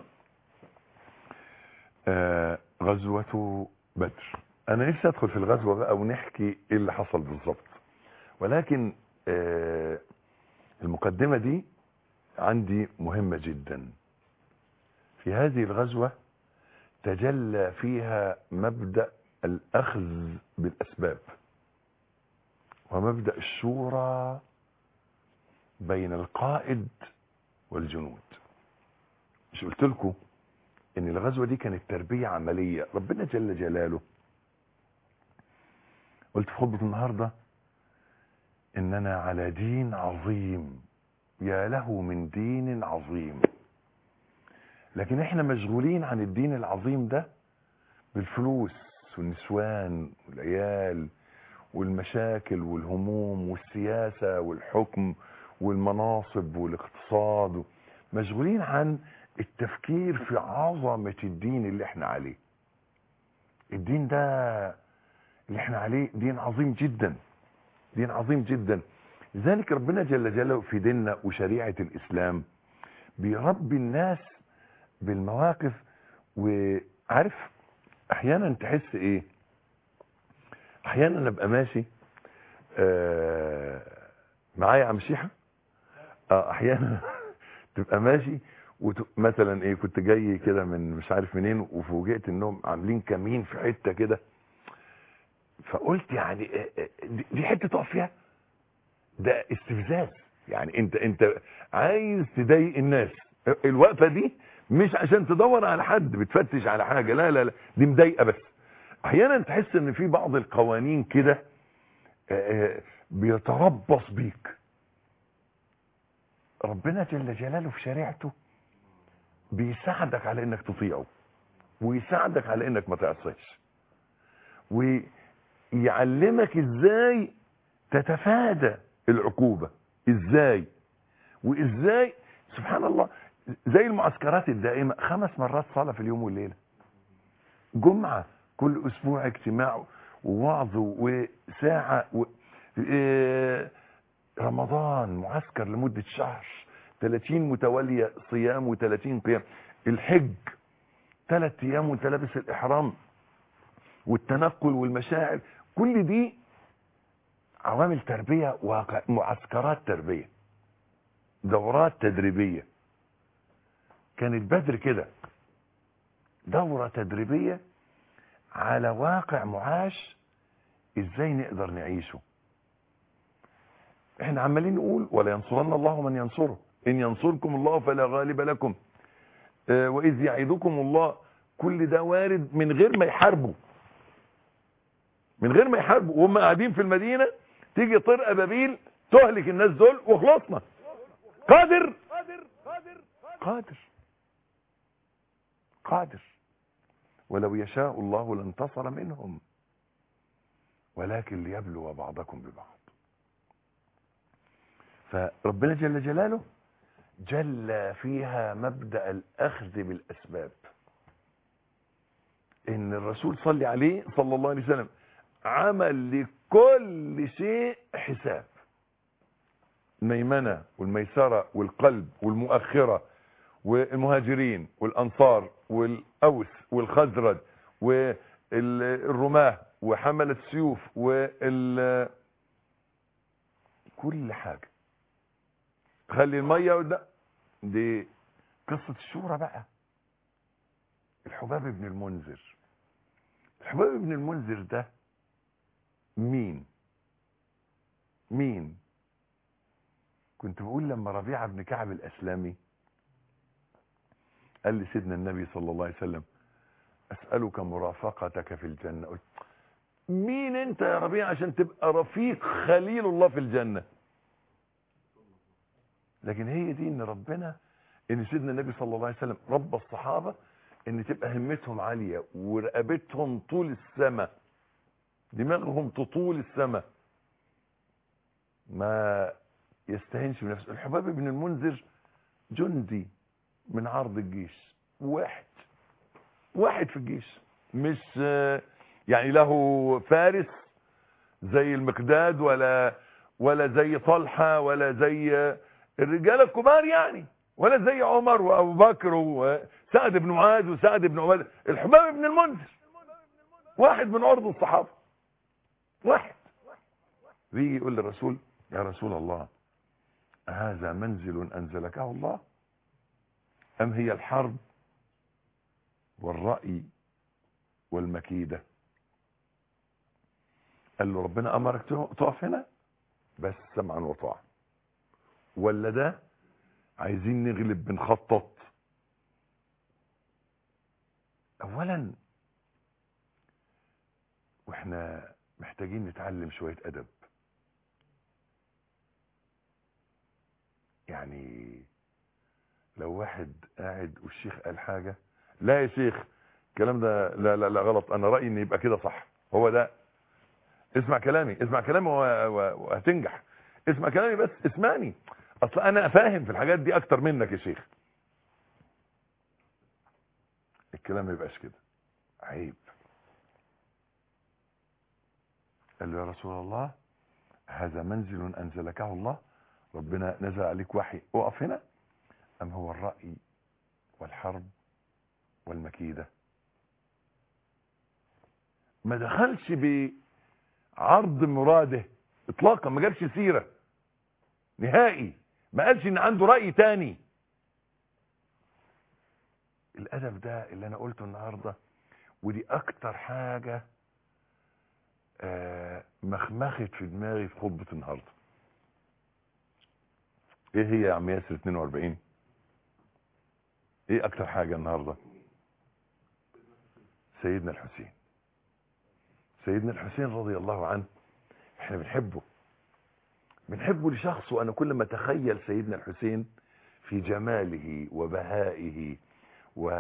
آه، غزوة بدر أنا نفسي أدخل في الغزوة بقى ونحكي إيه اللي حصل بالظبط ولكن آه، المقدمة دي عندي مهمة جدا في هذه الغزوة تجلى فيها مبدأ الأخذ بالأسباب ومبدأ الشورى بين القائد والجنود مش قلت لكم ان الغزوة دي كانت تربية عملية ربنا جل جلاله قلت في خطبة النهاردة اننا على دين عظيم يا له من دين عظيم لكن احنا مشغولين عن الدين العظيم ده بالفلوس والنسوان والعيال والمشاكل والهموم والسياسة والحكم والمناصب والاقتصاد مشغولين عن التفكير في عظمة الدين اللي احنا عليه الدين ده اللي احنا عليه دين عظيم جدا دين عظيم جدا لذلك ربنا جل جلاله في ديننا وشريعة الإسلام بيربي الناس بالمواقف وعارف احيانا تحس ايه احيانا ابقى ماشي آه معايا عم شيحة اه احيانا تبقى ماشي وت... مثلا ايه كنت جاي كده من مش عارف منين وفوجئت انهم عاملين كمين في حته كده فقلت يعني إيه إيه دي- دي حته تقف فيها ده استفزاز يعني انت انت عايز تضايق الناس الوقفه دي مش عشان تدور على حد بتفتش على حاجه لا لا لا دي مضايقه بس احيانا تحس ان في بعض القوانين كده آه، آه، بيتربص بيك ربنا جل جلاله في شريعته بيساعدك على انك تطيعه ويساعدك على انك ما تعصيش ويعلمك ازاي تتفادى العقوبة ازاي وازاي سبحان الله زي المعسكرات الدائمة خمس مرات صلاة في اليوم والليلة جمعة كل اسبوع اجتماع ووعظ وساعة و... إيه، رمضان معسكر لمدة شهر 30 متوالية صيام و30 قيام الحج ثلاث ايام وانت لابس الاحرام والتنقل والمشاعر كل دي عوامل تربية واقع معسكرات تربية دورات تدريبية كانت بدر كده دورة تدريبية على واقع معاش ازاي نقدر نعيشه احنا عمالين نقول ولا ينصرن الله من ينصره ان ينصركم الله فلا غالب لكم آه، واذ يعيدكم الله كل ده وارد من غير ما يحاربوا من غير ما يحاربوا وهم قاعدين في المدينة تيجي طرقة بابيل تهلك الناس دول وخلصنا قادر قادر قادر ولو يشاء الله لانتصر منهم ولكن ليبلو بعضكم ببعض فربنا جل جلاله جل فيها مبدأ الأخذ بالأسباب إن الرسول صلى عليه صلى الله عليه وسلم عمل لكل شيء حساب والميمنة والميسرة والقلب والمؤخرة والمهاجرين والأنصار والأوس والخزرج والرماه وحمل السيوف وال كل حاجة خلي المية وده دي قصة الشورى بقى الحباب بن المنذر الحباب بن المنذر ده مين مين كنت بقول لما ربيعة بن كعب الأسلامي قال لي سيدنا النبي صلى الله عليه وسلم أسألك مرافقتك في الجنة قلت مين انت يا ربيع عشان تبقى رفيق خليل الله في الجنة لكن هي دي ان ربنا ان سيدنا النبي صلى الله عليه وسلم رب الصحابة ان تبقى همتهم عالية ورقبتهم طول السماء دماغهم تطول السماء ما يستهنش بنفسه الحباب بن المنذر جندي من عرض الجيش واحد واحد في الجيش مش يعني له فارس زي المقداد ولا ولا زي طلحة ولا زي الرجال الكبار يعني ولا زي عمر وابو بكر وسعد بن معاذ وسعد بن عباد الحباب بن المنذر واحد من عرض الصحابة واحد بيجي يقول للرسول يا رسول الله هذا منزل أنزلكه الله أم هي الحرب والرأي والمكيدة قال له ربنا أمرك تقف هنا بس سمعا وطاعة ولا ده عايزين نغلب بنخطط أولا واحنا محتاجين نتعلم شوية أدب يعني لو واحد قاعد والشيخ قال حاجة لا يا شيخ الكلام ده لا لا لا غلط انا رأيي ان يبقى كده صح هو ده اسمع كلامي اسمع كلامي وهتنجح اسمع كلامي بس اسمعني اصل انا فاهم في الحاجات دي اكتر منك يا شيخ الكلام ما يبقاش كده عيب قال له يا رسول الله هذا منزل انزلكه الله ربنا نزل عليك وحي اقف هنا ام هو الرأي والحرب والمكيدة ما دخلش بعرض مراده اطلاقا ما جابش سيرة نهائي ما قالش ان عنده رأي تاني الادب ده اللي انا قلته النهاردة ودي اكتر حاجة آه مخمخت في دماغي في خطبة النهاردة ايه هي يا عم ياسر 42 ايه اكتر حاجة النهاردة سيدنا الحسين سيدنا الحسين رضي الله عنه احنا بنحبه بنحبه لشخصه انا كل ما اتخيل سيدنا الحسين في جماله وبهائه و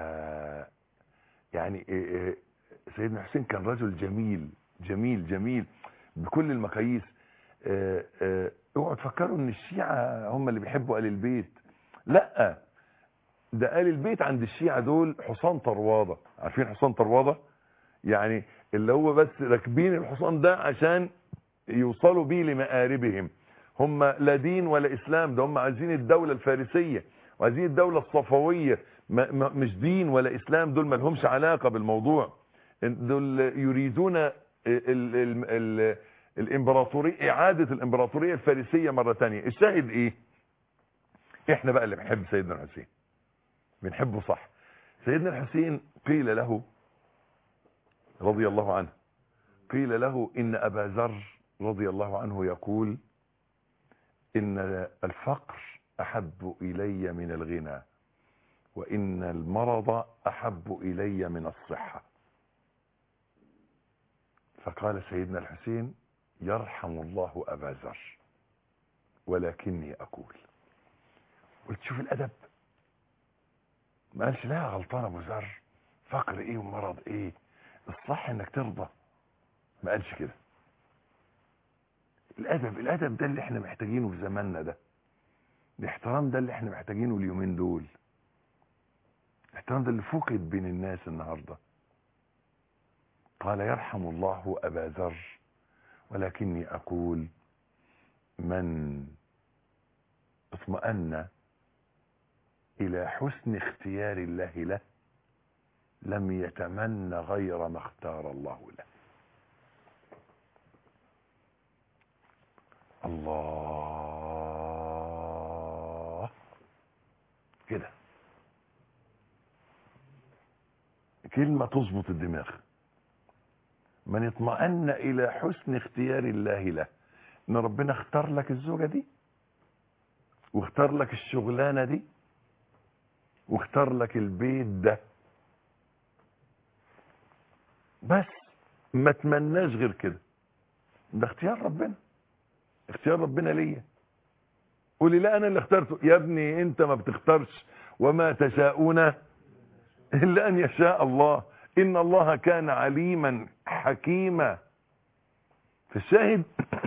يعني سيدنا الحسين كان رجل جميل جميل جميل بكل المقاييس اوعوا تفكروا ان الشيعة هم اللي بيحبوا آل البيت لا ده آل البيت عند الشيعة دول حصان طروادة عارفين حصان طروادة يعني اللي هو بس راكبين الحصان ده عشان يوصلوا بيه لمآربهم هم لا دين ولا اسلام ده هم عايزين الدولة الفارسية وعايزين الدولة الصفوية ما ما مش دين ولا اسلام دول ما لهمش علاقة بالموضوع دول يريدون ال ال ال الامبراطورية اعادة الامبراطورية الفارسية مرة تانية الشاهد ايه احنا بقى اللي بنحب سيدنا الحسين بنحبه صح سيدنا الحسين قيل له رضي الله عنه قيل له ان ابا ذر رضي الله عنه يقول ان الفقر احب الي من الغنى وان المرض احب الي من الصحة فقال سيدنا الحسين يرحم الله ابا ذر ولكني اقول قلت شوف الادب ما قالش لا غلطان ابو ذر فقر ايه ومرض ايه الصح انك ترضى ما قالش كده الادب الادب ده اللي احنا محتاجينه في زماننا ده الاحترام ده اللي احنا محتاجينه اليومين دول الاحترام ده اللي فقد بين الناس النهارده قال يرحم الله ابا ذر ولكني اقول من اطمأن إلى حسن اختيار الله له لم يتمن غير ما اختار الله له الله كده كلمة تظبط الدماغ من اطمأن إلى حسن اختيار الله له ان ربنا اختار لك الزوجة دي واختار لك الشغلانة دي واختار لك البيت ده بس ما تمناش غير كده ده اختيار ربنا اختيار ربنا ليا قولي لا انا اللي اخترته يا ابني انت ما بتختارش وما تشاءون الا ان يشاء الله ان الله كان عليما حكيما في الشاهد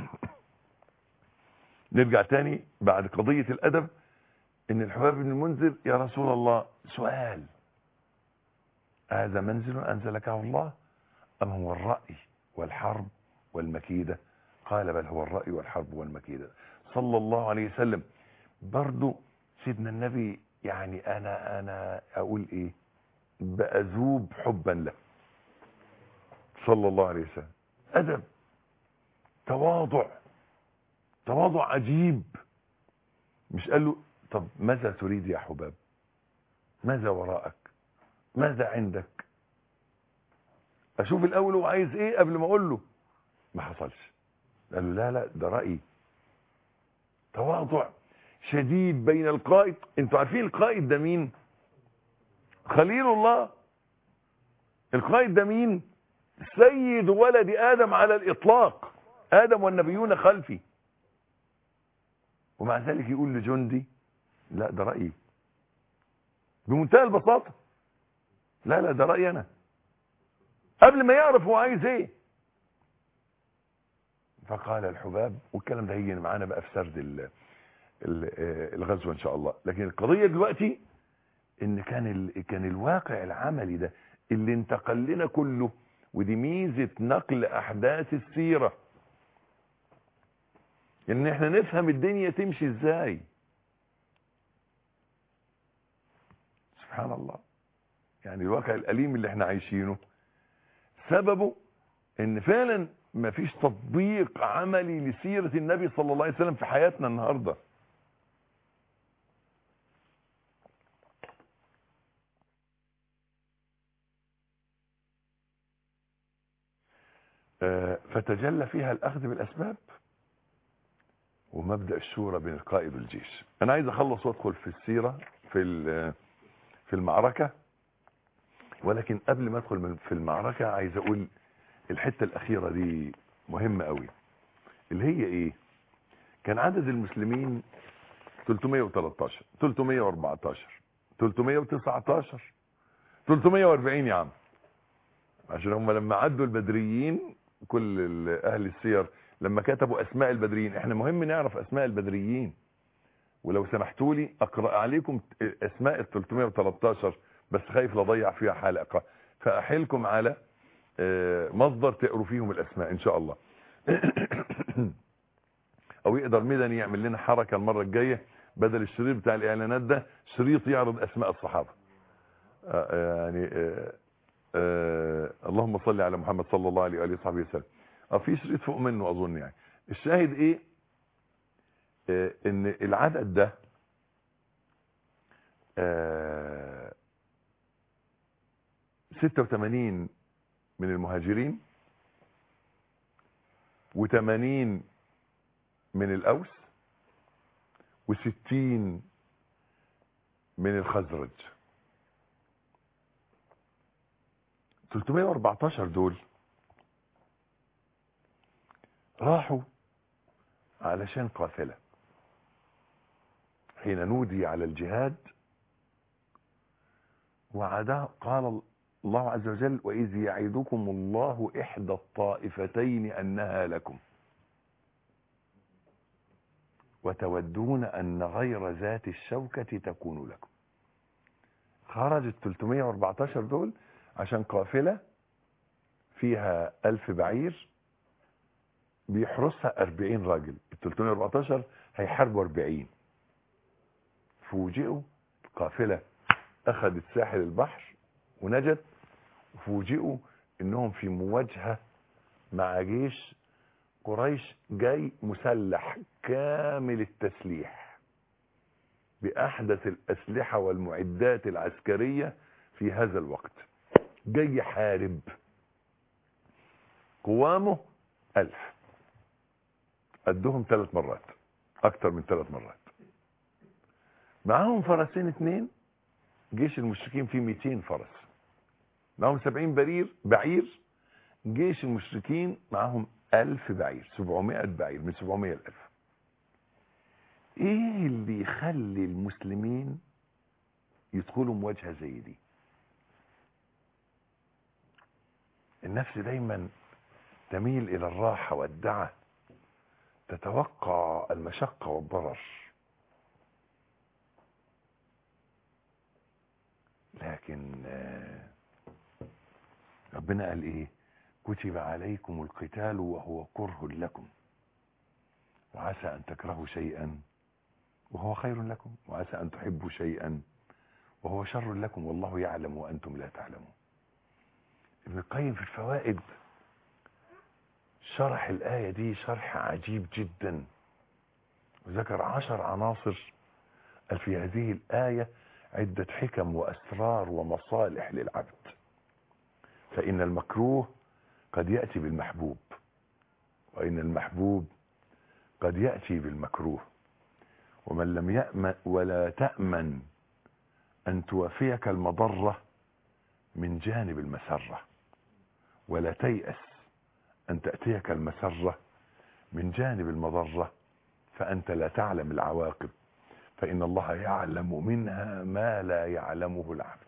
نرجع تاني بعد قضية الادب ان الحباب بن المنذر يا رسول الله سؤال هذا منزل انزلكه الله ام هو الرأي والحرب والمكيدة قال بل هو الرأي والحرب والمكيدة صلى الله عليه وسلم برضو سيدنا النبي يعني انا انا اقول ايه بأذوب حبا له صلى الله عليه وسلم ادب تواضع تواضع عجيب مش قال له طب ماذا تريد يا حباب ماذا وراءك ماذا عندك اشوف الاول هو عايز ايه قبل ما اقول له ما حصلش قال له لا لا ده رأيي تواضع شديد بين القائد انتوا عارفين القائد ده مين خليل الله القائد ده مين سيد ولد ادم على الاطلاق ادم والنبيون خلفي ومع ذلك يقول لجندي لا ده رأيي بمنتهى البساطة لا لا ده رأيي انا قبل ما يعرف هو عايز ايه فقال الحباب والكلام ده هيجي معانا بقى في سرد ال- ال- الغزوة ان شاء الله لكن القضية دلوقتي ان كان ال... كان الواقع العملي ده اللي انتقل لنا كله ودي ميزة نقل احداث السيرة ان احنا نفهم الدنيا تمشي ازاي سبحان الله يعني الواقع الاليم اللي احنا عايشينه سببه ان فعلا مفيش تطبيق عملي لسيرة النبي صلى الله عليه وسلم في حياتنا النهارده آه، فتجلى فيها الاخذ بالاسباب ومبدا الشورى بين القائد والجيش انا عايز اخلص وادخل في السيره في ال- في المعركه ولكن قبل ما ادخل من- في المعركه عايز اقول الحته الاخيره دي مهمه قوي اللي هي ايه كان عدد المسلمين 313 314 319 340 يا عم عشان هم لما عدوا البدريين كل ال- اهل السير لما كتبوا اسماء البدريين احنا مهم نعرف اسماء البدريين ولو سمحتوا لي اقرا عليكم اسماء ال 313 بس خايف لا اضيع فيها حلقه فاحيلكم على آه، مصدر تقروا فيهم الاسماء ان شاء الله او يقدر مدني يعمل لنا حركه المره الجايه بدل الشريط بتاع الاعلانات ده شريط يعرض اسماء الصحابه آه، يعني آه، آه اللهم صل على محمد صلى الله عليه واله وصحبه وسلم اه في شريط فوق منه اظن يعني الشاهد ايه آه ان العدد ده آه 86 من المهاجرين و80 من الاوس و60 من الخزرج 314 دول راحوا علشان قافلة حين نودي على الجهاد وعدا قال الله عز وجل وإذ يعدكم الله إحدى الطائفتين أنها لكم وتودون أن غير ذات الشوكة تكون لكم خرج ال 314 دول عشان قافلة فيها ألف بعير بيحرسها 40 راجل ال 314 هيحاربوا 40 فوجئوا القافلة أخذت ساحل البحر ونجت وفوجئوا إنهم في مواجهة مع جيش قريش جاي مسلح كامل التسليح بأحدث الأسلحة والمعدات العسكرية في هذا الوقت جاي يحارب قوامه ألف قدهم ثلاث مرات أكتر من ثلاث مرات معاهم فرسين اتنين جيش المشركين فيه 200 فرس معاهم 70 برير بعير جيش المشركين معاهم 1000 بعير 700 بعير من 700 ل 1000 ايه اللي يخلي المسلمين يدخلوا مواجهه زي دي النفس دايما تميل الى الراحه والدعه تتوقع المشقه والضرر لكن ربنا قال ايه كتب عليكم القتال وهو كره لكم وعسى ان تكرهوا شيئا وهو خير لكم وعسى ان تحبوا شيئا وهو شر لكم والله يعلم وانتم لا تعلمون ابن القيم في الفوائد شرح الآية دي شرح عجيب جدا وذكر عشر عناصر في هذه الآية عدة حكم وأسرار ومصالح للعبد فإن المكروه قد يأتي بالمحبوب وإن المحبوب قد يأتي بالمكروه ومن لم يأمن ولا تأمن أن توافيك المضرة من جانب المسرة ولا تيأس أن تأتيك المسرة من جانب المضرة فأنت لا تعلم العواقب فإن الله يعلم منها ما لا يعلمه العبد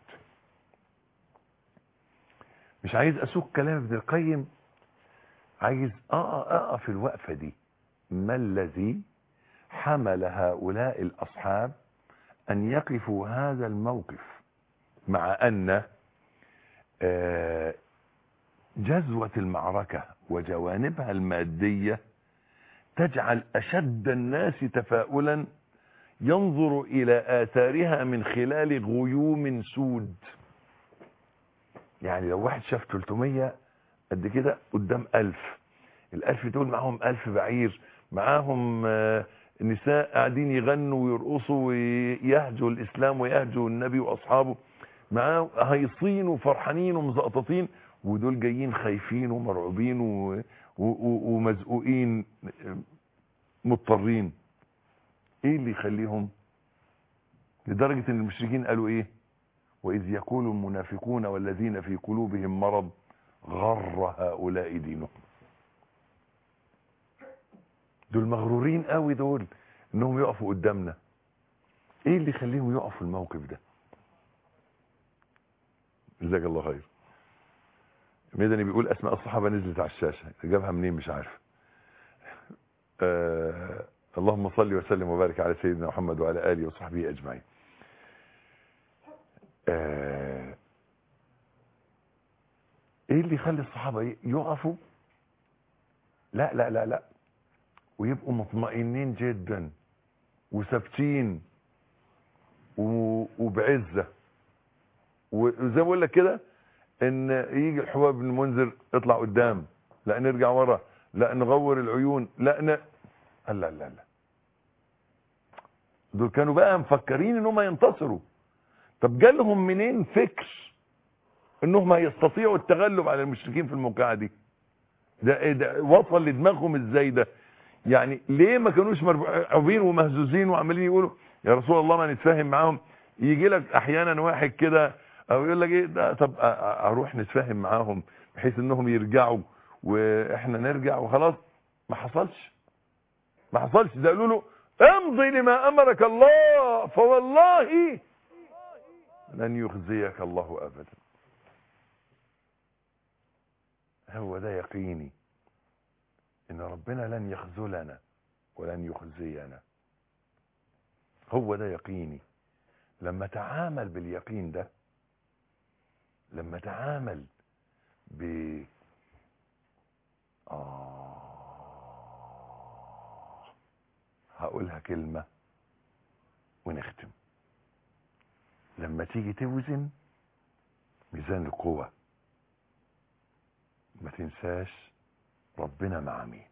مش عايز أسوق كلام ابن القيم عايز أقف الوقفة دي ما الذي حمل هؤلاء الأصحاب أن يقفوا هذا الموقف مع أن جزوة المعركة وجوانبها المادية تجعل أشد الناس تفاؤلا ينظر إلى آثارها من خلال غيوم سود يعني لو واحد شاف 300 قد كده قدام ألف الألف دول معاهم ألف بعير معاهم نساء قاعدين يغنوا ويرقصوا ويهجوا الإسلام ويهجوا النبي وأصحابه معاه هيصين وفرحانين ومزقططين ودول جايين خايفين ومرعوبين ومزقوقين مضطرين ايه اللي يخليهم لدرجة ان المشركين قالوا ايه واذ يقول المنافقون والذين في قلوبهم مرض غر هؤلاء دينهم دول مغرورين قوي دول انهم يقفوا قدامنا ايه اللي يخليهم يقفوا الموقف ده جزاك الله خير مدني بيقول اسماء الصحابه نزلت على الشاشه جابها منين مش عارف آه اللهم صل وسلم وبارك على سيدنا محمد وعلى اله وصحبه اجمعين آه ايه اللي يخلي الصحابه يقفوا لا لا لا لا ويبقوا مطمئنين جدا وثابتين وبعزه وزي ما بقول لك كده ان يجي الحباب بن المنذر اطلع قدام لا نرجع ورا لا نغور العيون لا ن... لا لا لا دول كانوا بقى مفكرين انهم ينتصروا طب جالهم منين فكر انهم هيستطيعوا التغلب على المشركين في الموقعه دي ده, إيه ده وصل لدماغهم ازاي ده يعني ليه ما كانوش مرعوبين ومهزوزين وعمالين يقولوا يا رسول الله ما نتفاهم معاهم يجي لك احيانا واحد كده او يقول لك ايه ده طب اروح نتفاهم معاهم بحيث انهم يرجعوا واحنا نرجع وخلاص ما حصلش ما حصلش ده قالوا له امضي لما امرك الله فوالله لن يخزيك الله ابدا هو ده يقيني ان ربنا لن يخذلنا ولن يخزينا هو ده يقيني لما تعامل باليقين ده لما تعامل ب آه هقولها كلمة ونختم لما تيجي توزن ميزان القوة ما تنساش ربنا مع مين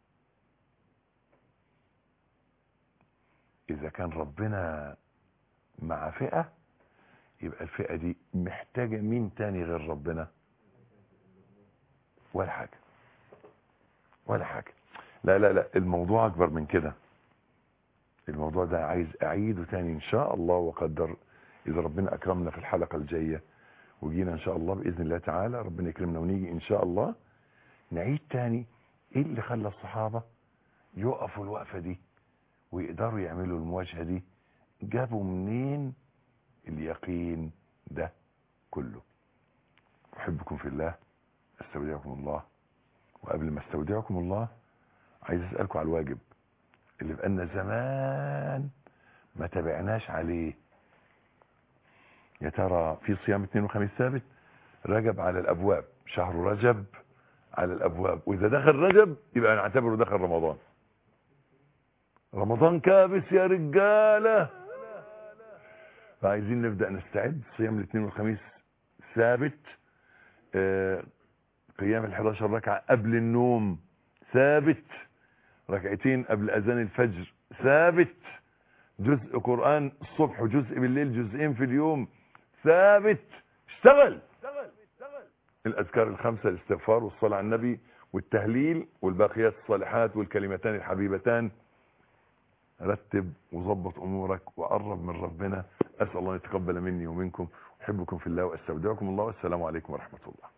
اذا كان ربنا مع فئة يبقى الفئة دي محتاجة مين تاني غير ربنا ولا حاجة ولا حاجة لا لا لا الموضوع اكبر من كده الموضوع ده عايز اعيده تاني ان شاء الله وقدر اذا ربنا اكرمنا في الحلقة الجاية وجينا ان شاء الله باذن الله تعالى ربنا يكرمنا ونيجي ان شاء الله نعيد تاني ايه اللي خلى الصحابة يقفوا الوقفة دي ويقدروا يعملوا المواجهة دي جابوا منين اليقين ده كله احبكم في الله استودعكم الله وقبل ما استودعكم الله عايز اسالكم على الواجب اللي بقالنا زمان ما تابعناش عليه يا ترى في صيام اثنين وخميس ثابت رجب على الابواب شهر رجب على الابواب واذا دخل رجب يبقى نعتبره دخل رمضان رمضان كابس يا رجاله فعايزين نبدا نستعد صيام الاثنين والخميس ثابت آه قيام ال11 ركعه قبل النوم ثابت ركعتين قبل اذان الفجر ثابت جزء قران الصبح وجزء بالليل جزئين في اليوم ثابت اشتغل الاذكار الخمسه الاستغفار والصلاه على النبي والتهليل والباقيات الصالحات والكلمتان الحبيبتان رتب وظبط امورك وقرب من ربنا اسال الله ان يتقبل مني ومنكم احبكم في الله واستودعكم الله والسلام عليكم ورحمه الله